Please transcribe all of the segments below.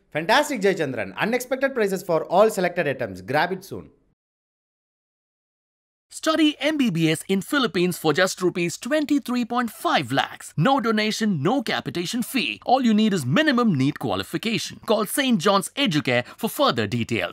Fantastic Jayachandran. Unexpected prices for all selected items. Grab it soon. Study MBBS in Philippines for just rupees 23.5 lakhs. No donation, no capitation fee. All you need is minimum NEET qualification. Call St. John's Educare for further details.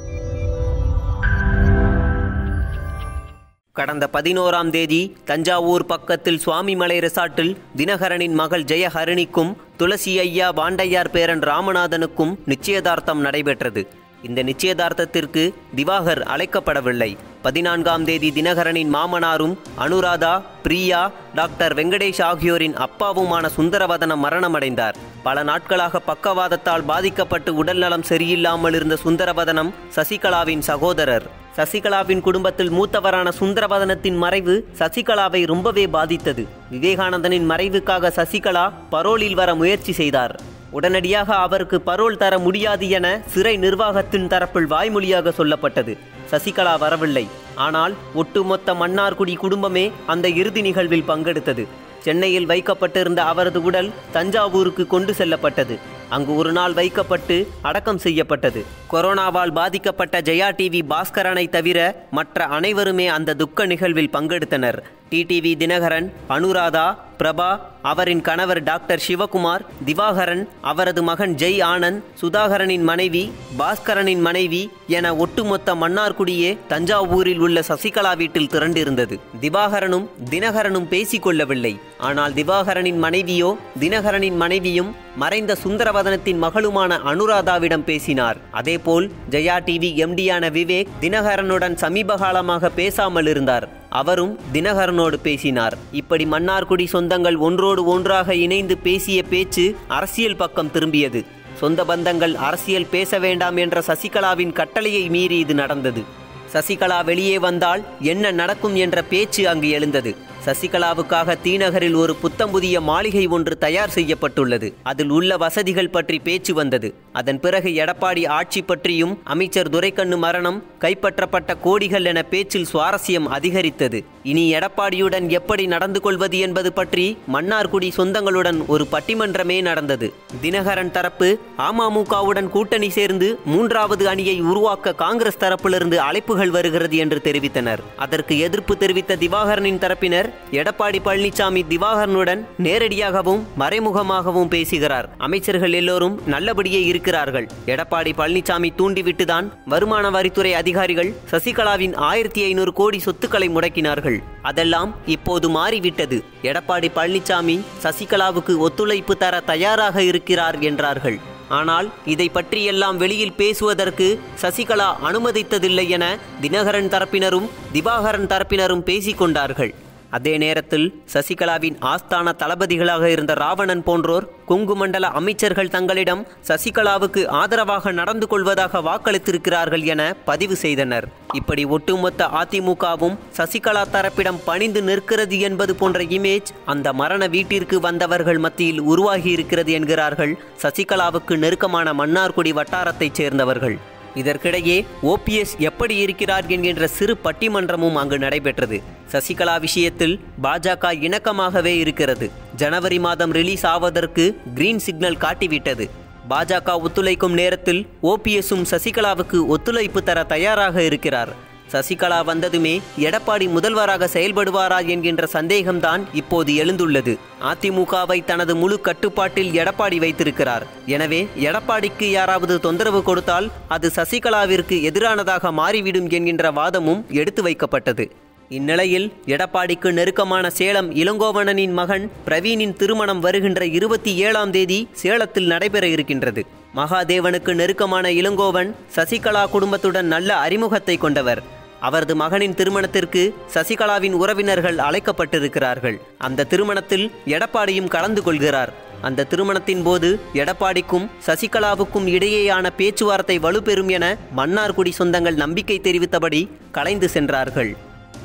கடந்த பதினோராம் தேதி தஞ்சாவூர் பக்கத்தில் சுவாமிமலை ரெசார்ட்டில் தினகரனின் மகள் ஜெயஹரிணிக்கும் துளசி ஐயா பாண்டையார் பேரன் ராமநாதனுக்கும் நிச்சயதார்த்தம் நடைபெற்றது இந்த நிச்சயதார்த்தத்திற்கு திவாகர் அழைக்கப்படவில்லை பதினான்காம் தேதி தினகரனின் மாமனாரும் அனுராதா பிரியா டாக்டர் வெங்கடேஷ் ஆகியோரின் அப்பாவுமான சுந்தரவதனம் மரணமடைந்தார் பல நாட்களாக பக்கவாதத்தால் பாதிக்கப்பட்டு உடல்நலம் சரியில்லாமல் இருந்த சுந்தரவதனம் சசிகலாவின் சகோதரர் சசிகலாவின் குடும்பத்தில் மூத்தவரான சுந்தரவதனத்தின் மறைவு சசிகலாவை ரொம்பவே பாதித்தது விவேகானந்தனின் மறைவுக்காக சசிகலா பரோலில் வர முயற்சி செய்தார் உடனடியாக அவருக்கு பரோல் தர முடியாது என சிறை நிர்வாகத்தின் தரப்பில் வாய்மொழியாக சொல்லப்பட்டது சசிகலா வரவில்லை ஆனால் ஒட்டுமொத்த மன்னார்குடி குடும்பமே அந்த இறுதி நிகழ்வில் பங்கெடுத்தது சென்னையில் வைக்கப்பட்டிருந்த அவரது உடல் தஞ்சாவூருக்கு கொண்டு செல்லப்பட்டது அங்கு ஒரு நாள் வைக்கப்பட்டு அடக்கம் செய்யப்பட்டது கொரோனாவால் பாதிக்கப்பட்ட ஜெயா டிவி பாஸ்கரனை தவிர மற்ற அனைவருமே அந்த துக்க நிகழ்வில் பங்கெடுத்தனர் டிடிவி தினகரன் அனுராதா பிரபா அவரின் கணவர் டாக்டர் சிவகுமார் திவாகரன் அவரது மகன் ஜெய் ஆனந்த் சுதாகரனின் மனைவி பாஸ்கரனின் மனைவி என ஒட்டுமொத்த மன்னார்குடியே தஞ்சாவூரில் உள்ள சசிகலா வீட்டில் திரண்டிருந்தது திவாகரனும் தினகரனும் பேசிக்கொள்ளவில்லை ஆனால் திவாகரனின் மனைவியோ தினகரனின் மனைவியும் மறைந்த சுந்தரவதனத்தின் மகளுமான அனுராதாவிடம் பேசினார் அதேபோல் ஜெயா டிவி எம்டியான விவேக் தினகரனுடன் சமீப காலமாக பேசாமல் இருந்தார் அவரும் தினகரனோடு பேசினார் இப்படி மன்னார்குடி சொந்தங்கள் ஒன்றோடு ஒன்றாக இணைந்து பேசிய பேச்சு அரசியல் பக்கம் திரும்பியது சொந்த பந்தங்கள் அரசியல் பேச வேண்டாம் என்ற சசிகலாவின் கட்டளையை மீறி இது நடந்தது சசிகலா வெளியே வந்தால் என்ன நடக்கும் என்ற பேச்சு அங்கு எழுந்தது சசிகலாவுக்காக தீநகரில் ஒரு புத்தம்புதிய மாளிகை ஒன்று தயார் செய்யப்பட்டுள்ளது அதில் உள்ள வசதிகள் பற்றி பேச்சு வந்தது அதன் பிறகு எடப்பாடி ஆட்சி பற்றியும் அமைச்சர் துரைக்கண்ணு மரணம் கைப்பற்றப்பட்ட கோடிகள் என பேச்சில் சுவாரஸ்யம் அதிகரித்தது இனி எடப்பாடியுடன் எப்படி நடந்து கொள்வது என்பது பற்றி மன்னார்குடி சொந்தங்களுடன் ஒரு பட்டிமன்றமே நடந்தது தினகரன் தரப்பு அமமுகவுடன் கூட்டணி சேர்ந்து மூன்றாவது அணியை உருவாக்க காங்கிரஸ் தரப்பிலிருந்து அழைப்புகள் வருகிறது என்று தெரிவித்தனர் அதற்கு எதிர்ப்பு தெரிவித்த திவாகரனின் தரப்பினர் எடப்பாடி பழனிசாமி திவாகரனுடன் நேரடியாகவும் மறைமுகமாகவும் பேசுகிறார் அமைச்சர்கள் எல்லோரும் நல்லபடியே இருக்கிறார்கள் எடப்பாடி பழனிசாமி தூண்டிவிட்டுதான் வருமான வரித்துறை அதிகாரிகள் சசிகலாவின் ஆயிரத்தி ஐநூறு கோடி சொத்துக்களை முடக்கினார்கள் அதெல்லாம் இப்போது மாறிவிட்டது எடப்பாடி பழனிசாமி சசிகலாவுக்கு ஒத்துழைப்பு தர தயாராக இருக்கிறார் என்றார்கள் ஆனால் இதை பற்றியெல்லாம் வெளியில் பேசுவதற்கு சசிகலா அனுமதித்ததில்லை என தினகரன் தரப்பினரும் திவாகரன் தரப்பினரும் பேசிக்கொண்டார்கள் அதே நேரத்தில் சசிகலாவின் ஆஸ்தான தளபதிகளாக இருந்த ராவணன் போன்றோர் கொங்கு மண்டல அமைச்சர்கள் தங்களிடம் சசிகலாவுக்கு ஆதரவாக நடந்து கொள்வதாக வாக்களித்திருக்கிறார்கள் என பதிவு செய்தனர் இப்படி ஒட்டுமொத்த அதிமுகவும் சசிகலா தரப்பிடம் பணிந்து நிற்கிறது என்பது போன்ற இமேஜ் அந்த மரண வீட்டிற்கு வந்தவர்கள் மத்தியில் உருவாகி இருக்கிறது என்கிறார்கள் சசிகலாவுக்கு நெருக்கமான மன்னார்குடி வட்டாரத்தைச் சேர்ந்தவர்கள் இதற்கிடையே ஓபிஎஸ் எப்படி இருக்கிறார் என்கின்ற சிறு பட்டிமன்றமும் அங்கு நடைபெற்றது சசிகலா விஷயத்தில் பாஜக இணக்கமாகவே இருக்கிறது ஜனவரி மாதம் ரிலீஸ் ஆவதற்கு கிரீன் சிக்னல் காட்டிவிட்டது பாஜக ஒத்துழைக்கும் நேரத்தில் ஓபிஎஸும் சசிகலாவுக்கு ஒத்துழைப்பு தர தயாராக இருக்கிறார் சசிகலா வந்ததுமே எடப்பாடி முதல்வராக செயல்படுவாரா என்கின்ற சந்தேகம்தான் இப்போது எழுந்துள்ளது அதிமுகவை தனது முழு கட்டுப்பாட்டில் எடப்பாடி வைத்திருக்கிறார் எனவே எடப்பாடிக்கு யாராவது தொந்தரவு கொடுத்தால் அது சசிகலாவிற்கு எதிரானதாக மாறிவிடும் என்கின்ற வாதமும் எடுத்து வைக்கப்பட்டது இந்நிலையில் எடப்பாடிக்கு நெருக்கமான சேலம் இளங்கோவணனின் மகன் பிரவீனின் திருமணம் வருகின்ற இருபத்தி ஏழாம் தேதி சேலத்தில் நடைபெற இருக்கின்றது மகாதேவனுக்கு நெருக்கமான இளங்கோவன் சசிகலா குடும்பத்துடன் நல்ல அறிமுகத்தை கொண்டவர் அவரது மகனின் திருமணத்திற்கு சசிகலாவின் உறவினர்கள் அழைக்கப்பட்டிருக்கிறார்கள் அந்த திருமணத்தில் எடப்பாடியும் கலந்து கொள்கிறார் அந்த திருமணத்தின் போது எடப்பாடிக்கும் சசிகலாவுக்கும் இடையேயான பேச்சுவார்த்தை வலுப்பெறும் என மன்னார்குடி சொந்தங்கள் நம்பிக்கை தெரிவித்தபடி கலைந்து சென்றார்கள்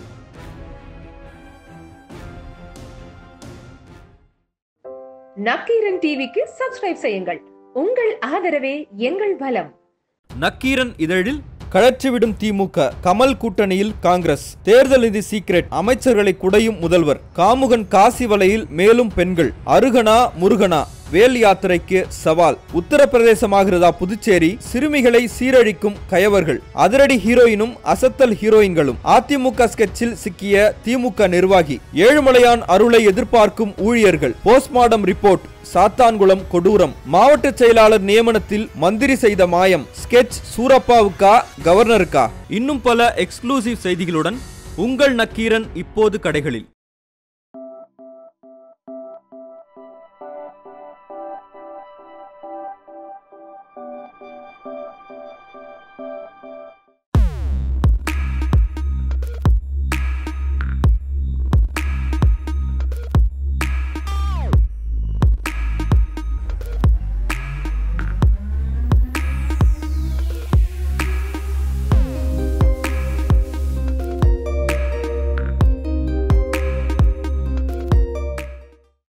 நக்கீரன் டிவிக்கு சப்ஸ்கிரைப் செய்யுங்கள் உங்கள் ஆதரவே எங்கள் பலம் நக்கீரன் இதழில் கழற்றிவிடும் திமுக கமல் கூட்டணியில் காங்கிரஸ் தேர்தல் நிதி சீக்ரெட் அமைச்சர்களை குடையும் முதல்வர் காமுகன் காசி வலையில் மேலும் பெண்கள் அருகனா முருகனா வேல் யாத்திரைக்கு சவால் உத்தரப்பிரதேசமாகிறதா புதுச்சேரி சிறுமிகளை சீரழிக்கும் கயவர்கள் அதிரடி ஹீரோயினும் அசத்தல் ஹீரோயின்களும் அதிமுக ஸ்கெட்சில் சிக்கிய திமுக நிர்வாகி ஏழுமலையான் அருளை எதிர்பார்க்கும் ஊழியர்கள் போஸ்ட்மார்டம் ரிப்போர்ட் சாத்தான்குளம் கொடூரம் மாவட்ட செயலாளர் நியமனத்தில் மந்திரி செய்த மாயம் ஸ்கெட்ச் சூரப்பாவுக்கா கவர்னருக்கா இன்னும் பல எக்ஸ்க்ளூசிவ் செய்திகளுடன் உங்கள் நக்கீரன் இப்போது கடைகளில்